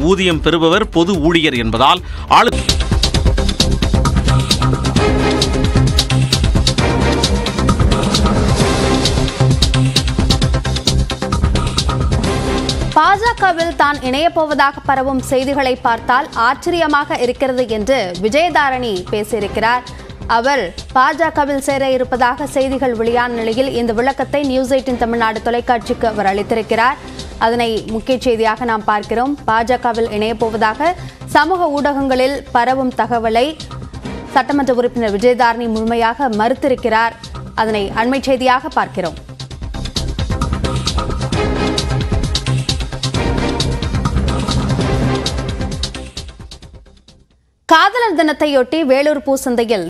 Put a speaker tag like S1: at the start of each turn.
S1: ஊதியம் பெறுபவர் பொது ஊழியர் என்பதால் ஆளு
S2: பாஜகவில் தான் இணையப் போவதாக பரவும் செய்திகளை பார்த்தால் ஆச்சரியமாக இருக்கிறது என்று விஜயதாரணி பேசியிருக்கிறார் அவர் பாஜகவில் சேர இருப்பதாக செய்திகள் வெளியான நிலையில் இந்த விளக்கத்தை நியூஸ் எயிட்டின் தமிழ்நாடு தொலைக்காட்சிக்கு அவர் அளித்திருக்கிறார் அதனை முக்கிய செய்தியாக நாம் பார்க்கிறோம் பாஜகவில் இணையப் போவதாக சமூக ஊடகங்களில் பரவும் தகவலை சட்டமன்ற உறுப்பினர் விஜயதாரணி முழுமையாக மறுத்திருக்கிறார் அதனை அண்மை செய்தியாக பார்க்கிறோம் காதலர் தினத்தையொட்டி வேலூர் பூசந்தையில்